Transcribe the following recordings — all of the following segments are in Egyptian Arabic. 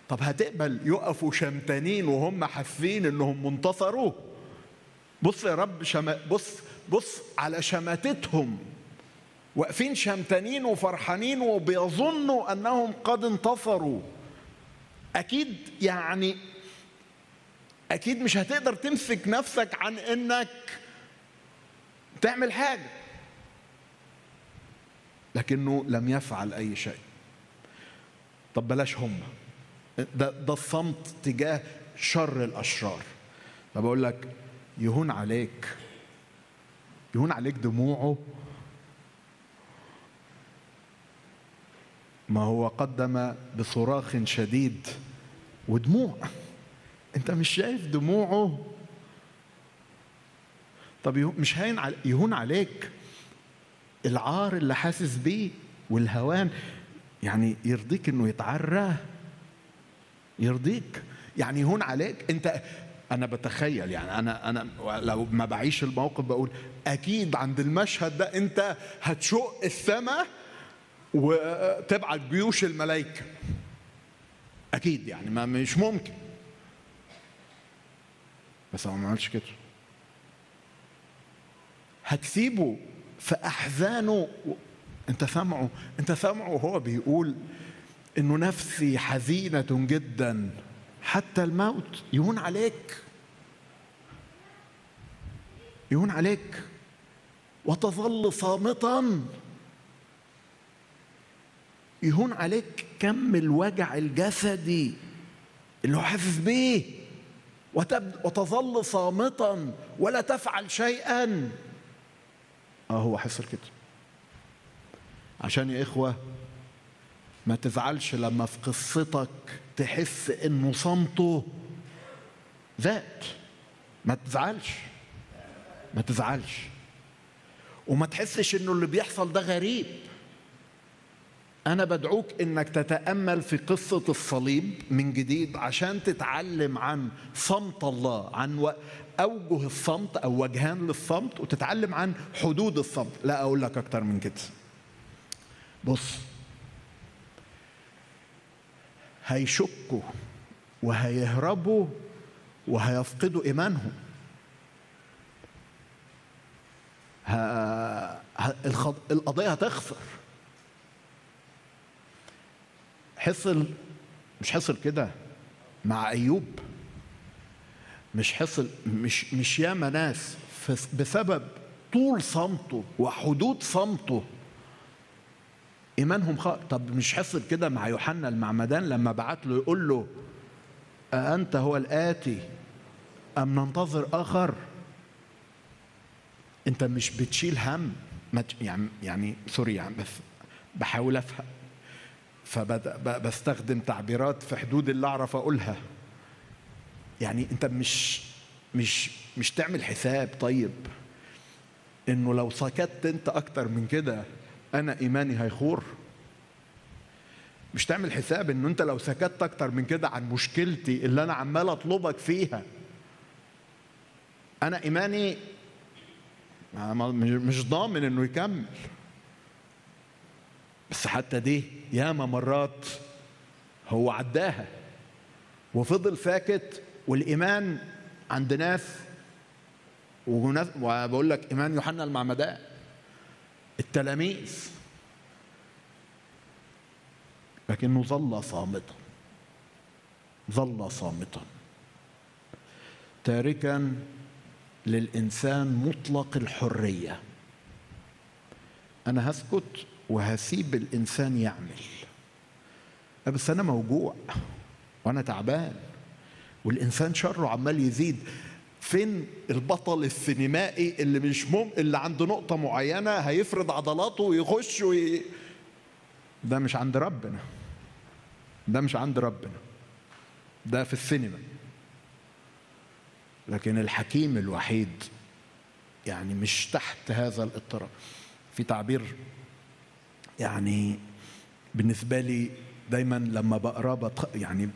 طب هتقبل يقفوا شمتانين وهم حاسين انهم منتصروا بص يا رب شما بص بص على شماتتهم واقفين شمتانين وفرحانين وبيظنوا انهم قد انتصروا اكيد يعني اكيد مش هتقدر تمسك نفسك عن انك تعمل حاجه لكنه لم يفعل اي شيء طب بلاش هم ده ده الصمت تجاه شر الاشرار فبقول لك يهون عليك يهون عليك دموعه ما هو قدم بصراخ شديد ودموع انت مش شايف دموعه طب مش هين يهون عليك العار اللي حاسس بيه والهوان يعني يرضيك انه يتعرى يرضيك يعني يهون عليك انت انا بتخيل يعني انا انا لو ما بعيش الموقف بقول اكيد عند المشهد ده انت هتشق السماء وتبعت جيوش الملائكه اكيد يعني ما مش ممكن بس هو ما عملش كده هتسيبه في احزانه انت سامعه انت سامعه وهو بيقول انه نفسي حزينه جدا حتى الموت يهون عليك يهون عليك وتظل صامتا يهون عليك كم الوجع الجسدي اللي هو حاسس بيه وتظل صامتا ولا تفعل شيئا اه هو حصل كده عشان يا اخوه ما تزعلش لما في قصتك تحس انه صمته ذات ما تزعلش ما تزعلش وما تحسش انه اللي بيحصل ده غريب انا بدعوك انك تتامل في قصه الصليب من جديد عشان تتعلم عن صمت الله عن اوجه الصمت او وجهان للصمت وتتعلم عن حدود الصمت لا اقول لك اكتر من كده بص هيشكوا وهيهربوا وهيفقدوا ايمانهم ها القضيه هتخسر حصل مش حصل كده مع ايوب مش حصل مش مش ياما ناس بسبب طول صمته وحدود صمته ايمانهم خار طب مش حصل كده مع يوحنا المعمدان لما بعت له يقول له أأنت هو الآتي أم ننتظر آخر أنت مش بتشيل هم يعني يعني سوري يعني بس بحاول أفهم فبستخدم تعبيرات في حدود اللي أعرف أقولها يعني أنت مش مش مش تعمل حساب طيب إنه لو سكت أنت أكتر من كده انا ايماني هيخور مش تعمل حساب انه انت لو سكت اكتر من كده عن مشكلتي اللي انا عمال اطلبك فيها انا ايماني مش ضامن انه يكمل بس حتى دي ياما مرات هو عداها وفضل ساكت والايمان عند ناس وبقول لك ايمان يوحنا المعمدان التلاميذ لكنه ظل صامتا ظل صامتا تاركا للانسان مطلق الحريه انا هسكت وهسيب الانسان يعمل بس انا موجوع وانا تعبان والانسان شره عمال يزيد فين البطل السينمائي اللي مش مم اللي عند نقطة معينة هيفرض عضلاته ويخش وي... ده مش عند ربنا ده مش عند ربنا ده في السينما لكن الحكيم الوحيد يعني مش تحت هذا الاضطراب في تعبير يعني بالنسبة لي دايما لما بقراه بتخ... يعني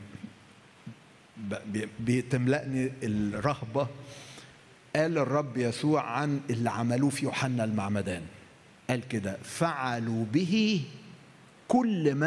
بتملأني الرهبة قال الرب يسوع عن اللي عملوه في يوحنا المعمدان قال كده فعلوا به كل ما